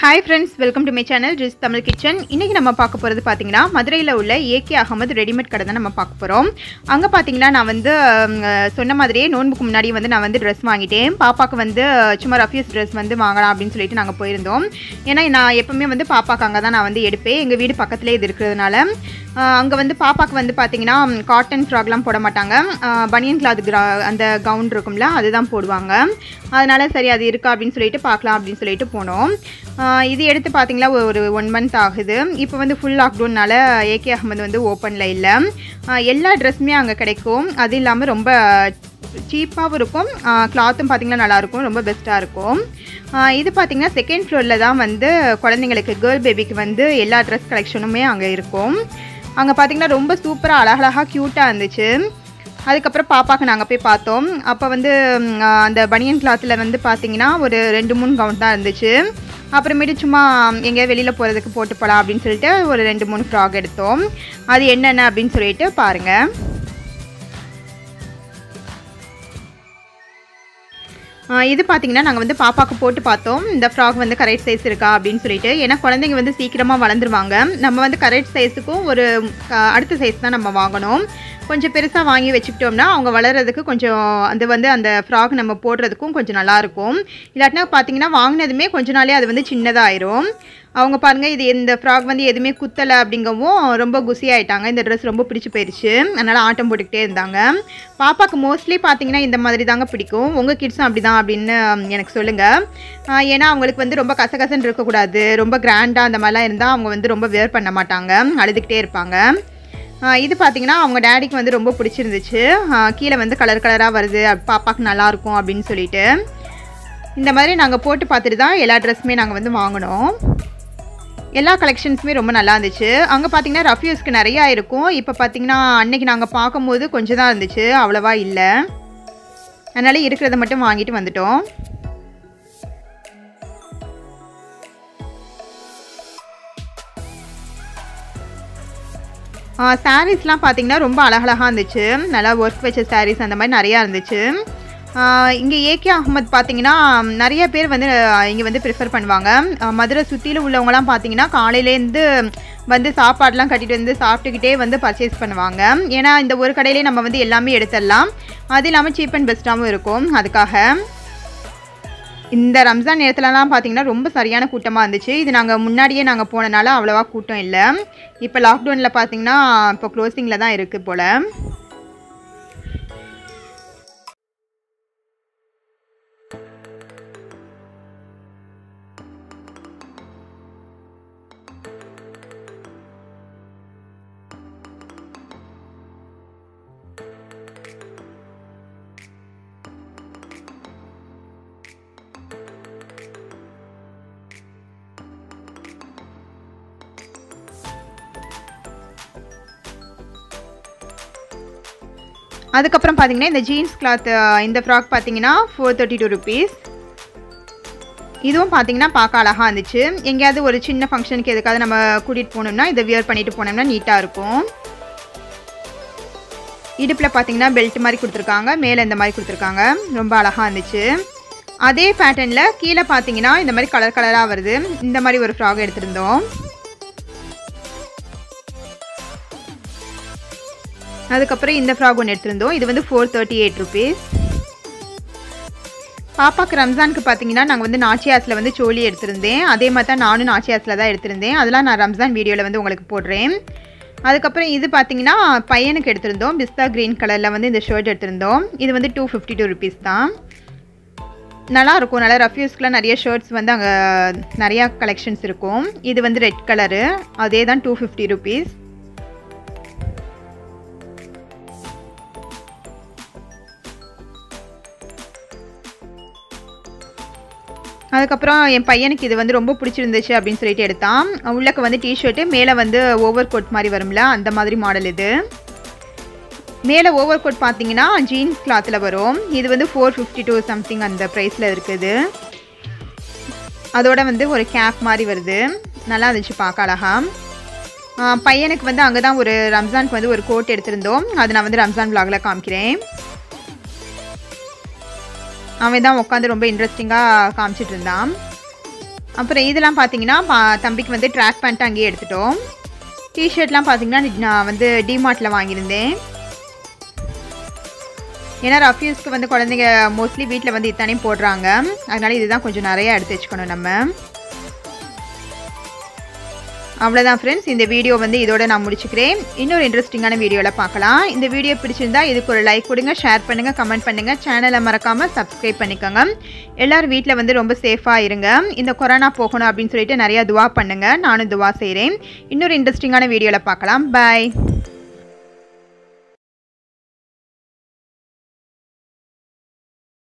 hi friends welcome to my channel Riz Tamil kitchen இன்றைக்கி நம்ம பார்க்க போகிறது பார்த்தீங்கன்னா மதுரையில் உள்ள ஏகே அகமது ரெடிமேட் கடை தான் நம்ம பார்க்க போகிறோம் அங்கே பார்த்தீங்கன்னா நான் வந்து ம், சொன்ன மாதிரியே நோன்புக்கு முன்னாடி வந்து நான் வந்து ட்ரெஸ் வாங்கிட்டேன் பாப்பாக்கு வந்து சும்மா ரஃப்யூஸ் ட்ரெஸ் வந்து வாங்கலாம் அப்படின்னு சொல்லிட்டு நாங்கள் போயிருந்தோம் ஏன்னா நான் எப்பவுமே வந்து பாப்பாக்கு அங்கே தான் நான் வந்து எடுப்பேன் எங்கள் வீடு பக்கத்துலேயே இது இருக்கிறதுனால அங்கே வந்து பாப்பாக்கு வந்து பார்த்தீங்கன்னா காட்டன் ஃப்ராக்லாம் போட மாட்டாங்க பனியன் கிளாத் கிரா அந்த கவுன் இருக்கும்ல அதுதான் போடுவாங்க அதனால சரி அது இருக்கா அப்படின்னு சொல்லிட்டு பார்க்கலாம் அப்படின்னு சொல்லிட்டு போனோம் ஆஹ் இது எடுத்து பார்த்தீங்களா ஒரு ஒன் மந்த் ஆகுது இப்போ வந்து ஃபுல் லாக்டவுன்னால ஏகே அகமது வந்து ஓப்பனில் இல்லை ஆஹ் எல்லா ட்ரெஸ்ஸுமே அங்கே கிடைக்கும் அது இல்லாமல் ரொம்ப சீப்பாகவும் இருக்கும் கிளாத்தும் பார்த்தீங்கன்னா நல்லாயிருக்கும் ரொம்ப பெஸ்ட்டாக இருக்கும் ஆஹ் இது பார்த்தீங்கன்னா செகண்ட் ஃப்ளோரில் தான் வந்து குழந்தைங்களுக்கு கேர்ள் பேபிக்கு வந்து எல்லா ட்ரெஸ் கலெக்ஷனுமே அங்கே இருக்கும் அங்கே பார்த்தீங்கன்னா ரொம்ப சூப்பராக அழகழகாக க்யூட்டாக இருந்துச்சு அதுக்கப்புறம் பாப்பாக்கு நாங்கள் போய் பார்த்தோம் அப்போ வந்து ம், அந்த பனியன் கிளாத்தில் வந்து பார்த்தீங்கன்னா ஒரு ரெண்டு மூணு கவுண்ட் தான் இருந்துச்சு அப்புறமேட்டு சும்மா எங்கேயா வெளியில் போகிறதுக்கு போட்டு போகலாம் அப்படின்னு சொல்லிட்டு ஒரு ரெண்டு மூணு ஃப்ராக் எடுத்தோம் அது என்னென்ன அப்படின்னு சொல்லிட்டு பாருங்கள் ஆஹ் இது பார்த்தீங்கன்னா நாங்கள் வந்து பாப்பாக்கு போட்டு பார்த்தோம் இந்த ஃப்ராக் வந்து கரெக்ட் சைஸ் இருக்கா அப்படின்னு சொல்லிட்டு ஏன்னா குழந்தைங்க வந்து சீக்கிரமாக வளர்ந்துருவாங்க நம்ம வந்து கரெக்ட் சைஸுக்கும் ஒரு ஆஹ் அடுத்த சைஸ் தான் நம்ம வாங்கணும் கொஞ்சம் பெருசாக வாங்கி வச்சுக்கிட்டோம்னா அவங்க வளர்கிறதுக்கு கொஞ்சம் அது வந்து அந்த ஃப்ராக் நம்ம போடுறதுக்கும் கொஞ்சம் நல்லாயிருக்கும் இல்லாட்டினா பார்த்தீங்கன்னா வாங்கினதுமே கொஞ்ச நாளே அது வந்து சின்னதாயிரும் அவங்க பாருங்கள் இது இந்த ஃப்ராக் வந்து எதுவுமே குத்தலை அப்படிங்கவும் ரொம்ப குசி ஆயிட்டாங்க இந்த ட்ரெஸ் ரொம்ப பிடிச்சி போயிடுச்சு அதனால் ஆட்டம் போட்டுக்கிட்டே இருந்தாங்க பாப்பாக்கு மோஸ்ட்லி பார்த்தீங்கன்னா இந்த மாதிரி தாங்க பிடிக்கும் உங்கள் கிட்ஸும் அப்படி தான் அப்படின்னு எனக்கு சொல்லுங்கள் ஏன்னா அவங்களுக்கு வந்து ரொம்ப கசகசன்னு இருக்கக்கூடாது ரொம்ப கிராண்டாக அந்த மாதிரிலாம் இருந்தால் அவங்க வந்து ரொம்ப வேர் பண்ண மாட்டாங்க அழுதுகிட்டே இருப்பாங்க ஆஹ் இது பார்த்தீங்கன்னா அவங்க டேடிக்கு வந்து ரொம்ப பிடிச்சிருந்துச்சு ஆஹ் கீழே வந்து கலர் கலராக வருது அப்~ பாப்பாக்கு நல்லாயிருக்கும் அப்படின்னு சொல்லிட்டு இந்த மாதிரி நாங்கள் போட்டு பார்த்துட்டு தான் எல்லா ட்ரெஸ்ஸுமே நாங்கள் வந்து வாங்கினோம் எல்லா கலெக்ஷன்ஸுமே ரொம்ப நல்லா இருந்துச்சு அங்கே பார்த்தீங்கன்னா ரஃப்யூஸ்க்கு நிறையா இருக்கும் இப்போ பார்த்தீங்கன்னா அன்னைக்கு நாங்கள் பார்க்கும்போது கொஞ்சம் தான் இருந்துச்சு அவ்வளோவா இல்லை அதனால் இருக்கிறத மட்டும் வாங்கிட்டு வந்துட்டோம் சாரீஸ்லாம் பார்த்தீங்கன்னா ரொம்ப அழகழகாக இருந்துச்சு நல்லா ஒர்க் வச்ச சாரீஸ் அந்த மாதிரி நிறையா இருந்துச்சு இங்கே ஏகே அகமத் பார்த்தீங்கன்னா நிறைய பேர் வந்து இங்கே வந்து ப்ரிஃபர் பண்ணுவாங்க ஆஹ் மதுரை சுற்றிலும் உள்ளவங்கலாம் பார்த்தீங்கன்னா காலையிலேருந்து வந்து சாப்பாடெலாம் கட்டிட்டு வந்து சாப்பிட்டுக்கிட்டே வந்து பர்ச்சேஸ் பண்ணுவாங்க ஏன்னா இந்த ஒரு கடையிலே நம்ம வந்து எல்லாமே எடுத்துடலாம் அது இல்லாமல் சீப் அண்ட் பெஸ்ட்டாகவும் இருக்கும் அதுக்காக இந்த ரம்ஜான் நேரத்துலலாம் பார்த்தீங்கன்னா ரொம்ப சரியான கூட்டமாக இருந்துச்சு இது நாங்கள் முன்னாடியே நாங்கள் போனனால அவ்வளோவா கூட்டம் இல்லை இப்போ லாக்டவுனில் பார்த்தீங்கன்னா இப்போ க்ளோசிங்கில் தான் இருக்குது போல் அதுக்கப்புறம் பார்த்தீங்கன்னா இந்த ஜீன்ஸ் கிளாத் இந்த ஃப்ராக் பார்த்தீங்கன்னா ஃபோர் தேர்ட்டி டூ ருபீஸ் இதுவும் பார்த்தீங்கன்னா பார்க்க அழகாக இருந்துச்சு எங்கேயாவது ஒரு சின்ன ஃபங்க்ஷனுக்கு எதுக்காவது நம்ம கூட்டிகிட்டு போனோம்னா இதை வியர் பண்ணிட்டு போனோம்னா நீட்டாக இருக்கும் இடுப்பில் பார்த்தீங்கன்னா பெல்ட் மாதிரி கொடுத்துருக்காங்க மேலே இந்த மாதிரி கொடுத்துருக்காங்க ரொம்ப அழகாக இருந்துச்சு அதே பேட்டர்னில் கீழே பார்த்தீங்கன்னா இந்த மாதிரி கலர் கலராக வருது இந்த மாதிரி ஒரு ஃப்ராக் எடுத்திருந்தோம் அதுக்கப்புறம் இந்த ஃப்ராக் ஒன்று எடுத்திருந்தோம் இது வந்து ஃபோர் தேர்ட்டி எயிட் ருபீஸ் பாப்பாக்கு ரம்ஜானுக்கு பார்த்தீங்கன்னா நாங்கள் வந்து நாச்சியாஸில் வந்து சோலி எடுத்திருந்தேன் அதே மாதிரி தான் நானும் நாச்சியாஸில் தான் எடுத்திருந்தேன் அதெல்லாம் நான் ரம்ஜான் வீடியோவில் வந்து உங்களுக்கு போடுறேன் அதுக்கப்புறம் இது பார்த்தீங்கன்னா பையனுக்கு எடுத்திருந்தோம் பிஸ்தா க்ரீன் கலரில் வந்து இந்த ஷர்ட் எடுத்திருந்தோம் இது வந்து டூ ஃபிஃப்டி டூ ருபீஸ் தான் நல்லா இருக்கும் நல்லா ரஃப்யூஸ்க்குலாம் நிறைய ஷர்ட்ஸ் வந்து அங்கே நிறையா கலெக்ஷன்ஸ் இருக்கும் இது வந்து ரெட் கலரு அதே தான் டூ ஃபிஃப்டி ருபீஸ் அதுக்கப்புறம் என் பையனுக்கு இது வந்து ரொம்ப பிடிச்சிருந்துச்சு அப்படின்னு சொல்லிட்டு எடுத்தான் உள்ளக்க வந்து டிஷர்ட்டு மேலே வந்து ஓவர் கோட் மாதிரி வரும்ல அந்த மாதிரி மாடல் இது மேலே ஓவர் கோட் பார்த்தீங்கன்னா ஜீன்ஸ் கிளாத்தில் வரும் இது வந்து ஃபோர் ஃபிஃப்டி டூ சம்திங் அந்த ப்ரைஸில் இருக்குது அதோட வந்து ஒரு கேப் மாதிரி வருது நல்லா இருந்துச்சு பார்க்க அழகா ஆ, பையனுக்கு வந்து அங்கே தான் ஒரு ரம்ஜானுக்கு வந்து ஒரு கோட் எடுத்திருந்தோம் அது நான் வந்து ரம்ஜான் vlogல காமிக்கிறேன் அவன் தான் உட்காந்து ரொம்ப இன்ட்ரெஸ்டிங்காக காமிச்சிட்டு இருந்தான் அப்புறம் இதெல்லாம் பார்த்தீங்கன்னா பா- தம்பிக்கு வந்து ட்ராக் பேண்ட்டு அங்கேயே எடுத்துட்டோம் டிஷர்ட்லாம் பார்த்தீங்கன்னா நான் வந்து டிமார்ட்டில் வாங்கியிருந்தேன் ஏன்னா ரஃப்யூஸ்க்கு வந்து குழந்தைங்க மோஸ்ட்லி வீட்டில் வந்து இத்தானையும் போடுறாங்க அதனால இதுதான் கொஞ்சம் நிறைய எடுத்து வச்சுக்கணும் நம்ம அவ்வளோதான் ஃப்ரெண்ட்ஸ் இந்த வீடியோ வந்து இதோட நான் முடிச்சுக்கிறேன் இன்னொரு இன்ட்ரெஸ்டிங்கான வீடியோவில் பார்க்கலாம் இந்த வீடியோ பிடிச்சிருந்தா இதுக்கு ஒரு லைக் கொடுங்க ஷேர் பண்ணுங்கள் கமெண்ட் பண்ணுங்கள் சேனலை மறக்காமல் சப்ஸ்கிரைப் பண்ணிக்கோங்க எல்லாரும் வீட்டில் வந்து ரொம்ப சேஃபாக இருங்க இந்த கொரோனா போகணும் அப்படின்னு சொல்லிட்டு நிறையா துவா பண்ணுங்கள் நானும் துவா செய்கிறேன் இன்னொரு இன்ட்ரெஸ்டிங்கான வீடியோவில் பார்க்கலாம் பாய்